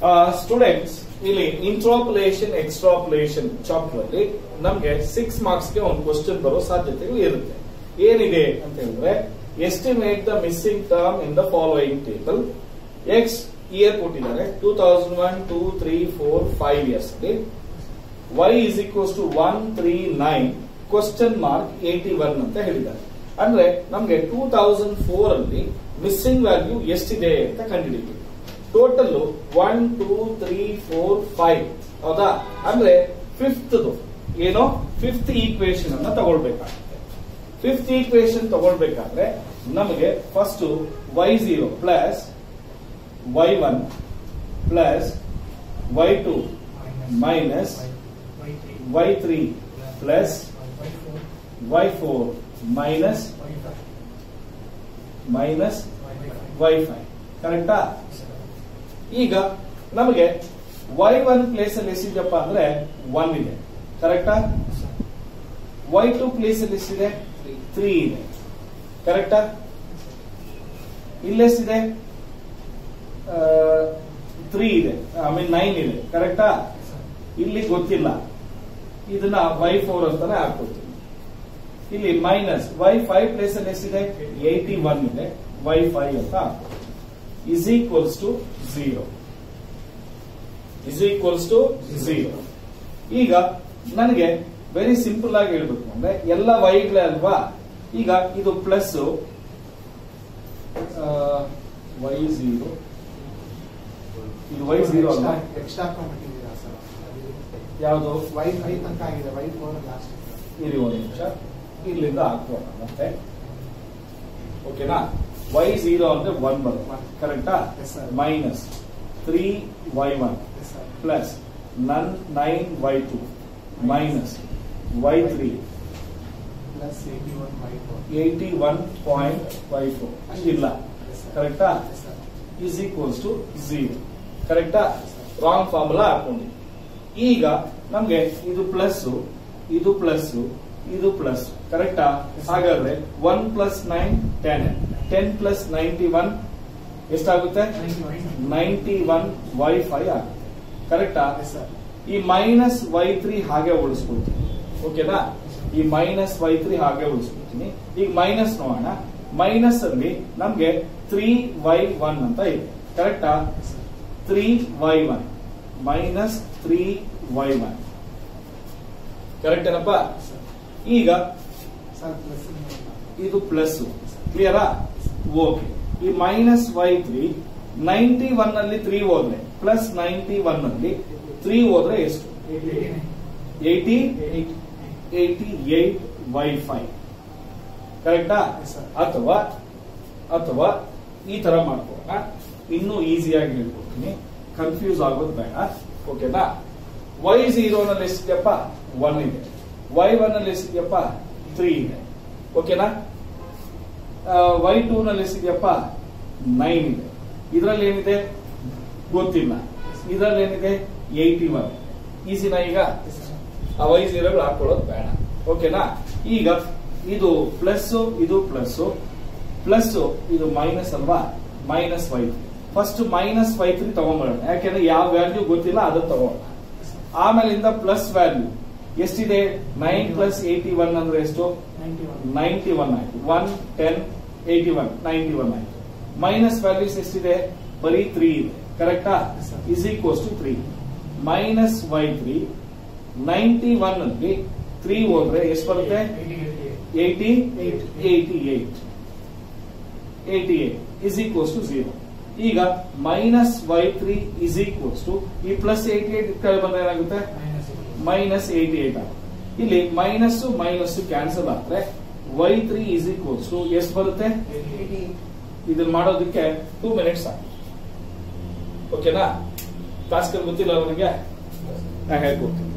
Students ಇಲ್ಲಿ ಇಂಟ್ರಾಪುಲೇಷನ್ ಎಕ್ಸ್ಟ್ರಾಪುಲೇಷನ್ chapter ಅಲ್ಲಿ ನಮ್ಗೆ ಸಿಕ್ಸ್ ಮಾರ್ಕ್ಸ್ ಗೆ ಒಂದು ಕ್ವಶನ್ ಬರೋ ಸಾಧ್ಯತೆಗಳು ಇರುತ್ತೆ ಏನಿದೆ ಅಂತ ಹೇಳಿದ್ರೆ estimate the missing term in the following table X year ಕೊಟ್ಟಿದ್ದಾರೆ two thousand one two three four five years ಅಲ್ಲಿ y is equals to 139 question mark eighty one ಅಂತ ಹೇಳಿದ್ದಾರೆ ಅಂದ್ರೆ ನಮ್ಗೆ ಟೂ ತೌಸಂಡ್ ಫೋರ್ ಅಲ್ಲಿ ಮಿಸ್ಸಿಂಗ್ ವ್ಯಾಲ್ಯೂ ಎಷ್ಟಿದೆ ಅಂತ ಕಂಡುಹಿಡಿತೀವಿ total one two three four five ಹೌದಾ ಅಂದ್ರೆ ಫಿಫ್ತ್ ಏನೋ ಫಿಫ್ತ್ ಈಕ್ವೇಶನ್ ಅನ್ನ ತಗೊಳ್ಬೇಕಾಗುತ್ತೆ ಫಿಫ್ತ್ ಈಕ್ವೇಶನ್ ತಗೊಳ್ಬೇಕಾದ್ರೆ ನಮಗೆ first Y zero plus Y one plus Y two minus Y three plus Y four minus minus Y five ಕರೆಕ್ಟಾ ಈಗ ನಮಗೆ ವೈ ಒನ್ ಪ್ಲೇಸ್ ಅಲ್ಲಿ ಎಷ್ಟಿದೆಯಪ್ಪ ಅಂದ್ರೆ ಒನ್ ಇದೆ ಕರೆಕ್ಟಾ ವೈ ಟು ಪ್ಲೇಸ್ ಅಲ್ಲಿ ಎಷ್ಟಿದೆ ತ್ರೀ ಇದೆ ಕರೆಕ್ಟಾ ಇಲ್ಲೆಷ್ಟಿದೆ ತ್ರೀ ಇದೆ ಐ ಮೀನ್ ನೈನ್ ಇದೆ ಕರೆಕ್ಟಾ ಇಲ್ಲಿ ಗೊತ್ತಿಲ್ಲ ಇದನ್ನ ವೈ ಫೋರ್ ಅಂತಾನೆ ಹಾಕ್ಕೊಡ್ತೀನಿ ಇಲ್ಲಿ ಮೈನಸ್ ವೈ ಫೈವ್ ಪ್ಲೇಸ್ ಅಲ್ಲಿ ಎಷ್ಟಿದೆ ಏಟಿ ಒನ್ ಇದೆ ವೈ ಫೈವ್ ಅಂತ ಹಾಕ್ಬೋದು is equals to zero is equals to zero ಈಗ ನನಗೆ ವೆರಿ ಸಿಂಪಲ್ ಆಗಿ ಹೇಳ್ಬೇಕು ಅಂದ್ರೆ ಎಲ್ಲ ವೈಗಳೇ ಅಲ್ವಾ ಈಗ ಇದು ಪ್ಲಸ್ ವೈ ಝೀರೋ ಇದು ವೈ ಝೀರೋ ಅಲ್ವಾ ಎಕ್ಸ್ಟ್ರಾ ಹಾಕೊಂಡ್ಬಿಟ್ಟಿದ್ದೀರಾ ಸರ್ ಯಾವುದು ವೈ ಫೈ ತನಕ ಆಗಿದೆ ವೈ ಫೋರ್ ಲಾಸ್ಟ್ ಇರಿ ಒಂದು ನಿಮಿಷ ಇಲ್ಲಿಂದ ಹಾಕೋಣ ಮತ್ತೆ ಓಕೆನಾ ವೈ ಝೀರೋ ಅಂದ್ರೆ ಒನ್ ಬರುತ್ತೆ ಕರೆಕ್ಟಾ Yes, sir. Minus three Y one yes sir plus ನನ್ nine Y two minus Y three plus eighty one Y four eighty one point five four ಇಲ್ಲ ಕರೆಕ್ಟಾ yes sir is equals to zero ಕರೆಕ್ಟಾ wrong formula ಹಾಕೊಂಡಿ ಈಗ ನಮ್ಗೆ ಇದು plus ಇದು plus ಇದು ಪ್ಲಸ್ ಕರೆಕ್ಟಾ ಹಾಗಾದ್ರೆ one plus nine ten ten plus ninety one ಎಷ್ಟಾಗುತ್ತೆ ನೈಂಟಿ ಒನ್ ವೈ ಫೈ ಆಗುತ್ತೆ ಕರೆಕ್ಟಾ ಎಸ್ ಸರ್ ಈ ಮೈನಸ್ ವೈ ತ್ರೀ ಹಾಗೆ ಉಳಿಸ್ಕೊಳ್ತೀನಿ ಓಕೆನಾ ಈ ಮೈನಸ್ ವೈ ತ್ರೀ ಹಾಗೆ ಉಳಿಸ್ಕೊಳ್ತೀನಿ ಈಗ ಮೈನಸ್ ನೋಡೋಣ ಮೈನಸ್ ಅಲ್ಲಿ ನಮ್ಗೆ ತ್ರೀ ವೈ ಒನ್ ಅಂತ ಇದೆ ಕರೆಕ್ಟಾ three Y one minus three Y one correct ಏನಪ್ಪ ಈಗ ಸರ್ ಪ್ಲಸ್ ಇದು ಪ್ಲಸ್ ಕ್ಲಿಯರಾ ಓಕೆ ಈ minus Y three ninety one ಅಲ್ಲಿ ತ್ರೀ ಹೋದ್ರೆ ಪ್ಲಸ್ ನೈಂಟಿ ಒನ್ ಅಲ್ಲಿ ತ್ರೀ ಹೋದ್ರೆ ಎಷ್ಟು eighty eighty eight Y five ಕರೆಕ್ಟಾ Yes, sir. ಅಥವಾ ಅಥವಾ ಈ ತರ ಮಾಡ್ಕೊಳ್ಳೋಣ ಇನ್ನೂ ಈಸಿಯಾಗಿ ಹೇಳ್ಕೊಡ್ತೀನಿ ಕನ್ಫ್ಯೂಸ್ ಆಗೋದು ಬೇಡ ಓಕೆನಾ ವೈ ನಲ್ಲಿ ಎಷ್ಟಿದೆಯಪ್ಪ ಒನ್ ಇದೆ ವೈ ಒನ್ ಅಲ್ಲಿ ಎಷ್ಟಿದೆಯಪ್ಪ ತ್ರೀ ಇದೆ ಓಕೆನಾ ವೈ ಟೂ ನಲ್ಲಿ ಎಷ್ಟಿದೆಯಪ್ಪ ನೈನ್ ಇದೆ ಇದರಲ್ಲಿ ಏನಿದೆ ಗೊತ್ತಿಲ್ಲ ಇದರಲ್ಲಿ ಏನಿದೆ ಏಯ್ಟಿ ಒನ್ ಈಸಿನಾ ಈಗ ಆ ವೈ ಜೀರೋಗಳು ಹಾಕೊಳ್ಳೋದು ಬೇಡ ಓಕೆನಾ ಈಗ ಇದು ಪ್ಲಸ್ ಇದು ಪ್ಲಸ್ ಪ್ಲಸ್ ಇದು ಮೈನಸ್ ಅಲ್ವಾ minus Y first minus Y three ತಗೊಂಡ್ಬರೋಣ ಯಾಕೆಂದ್ರೆ ಯಾವ ವ್ಯಾಲ್ಯೂ ಗೊತ್ತಿಲ್ಲ ಅದನ್ನ ತಗೋಣ ಆಮೇಲಿಂದ ಪ್ಲಸ್ ವ್ಯಾಲ್ಯೂ ಎಷ್ಟಿದೆ ನೈನ್ ಪ್ಲಸ್ ಏಯ್ಟಿ ಒನ್ ಅಂದ್ರೆ ಎಷ್ಟು ನೈಂಟಿ ಒನ್ ನೈಂಟಿ ಒನ್ ಆಯ್ತು one ten eighty one ninety one ಆಯ್ತು ಮೈನಸ್ ವ್ಯಾಲ್ಯೂಸ್ ಎಷ್ಟಿದೆ ಬರೀ ತ್ರೀ ಇದೆ ಕರೆಕ್ಟಾ Yes, sir. Is equals to three minus Y three ninety one ಅಲ್ಲಿ ತ್ರೀ ಹೋದ್ರೆ ಎಷ್ಟು ಬರುತ್ತೆ eighty eight eighty eight eighty eight is equals to zero ಈಗ minus Y three is equals to ಈ ಪ್ಲಸ್ ಏಯ್ಟಿ ಏಟ್ ಕೆಳಗೆ ಬಂದ್ರೆ ಏನಾಗುತ್ತೆ minus eighty eight ಆಗುತ್ತೆ ಇಲ್ಲಿ ಮೈನಸ್ ಮೈನಸ್ ಕ್ಯಾನ್ಸಲ್ ಆದ್ರೆ Y three is equals to ಎಷ್ಟು ಬರುತ್ತೆ ಇದನ್ನ ಮಾಡೋದಕ್ಕೆ ಟೂ ಮಿನಿಟ್ಸ್ ಆಗಿ ಓಕೆನಾ ಕ್ಲಾಸ್ಗಳು ಗೊತ್ತಿಲ್ಲ ನನಗೆ ನಾ ಹೇಳ್ಕೊಡ್ತೀನಿ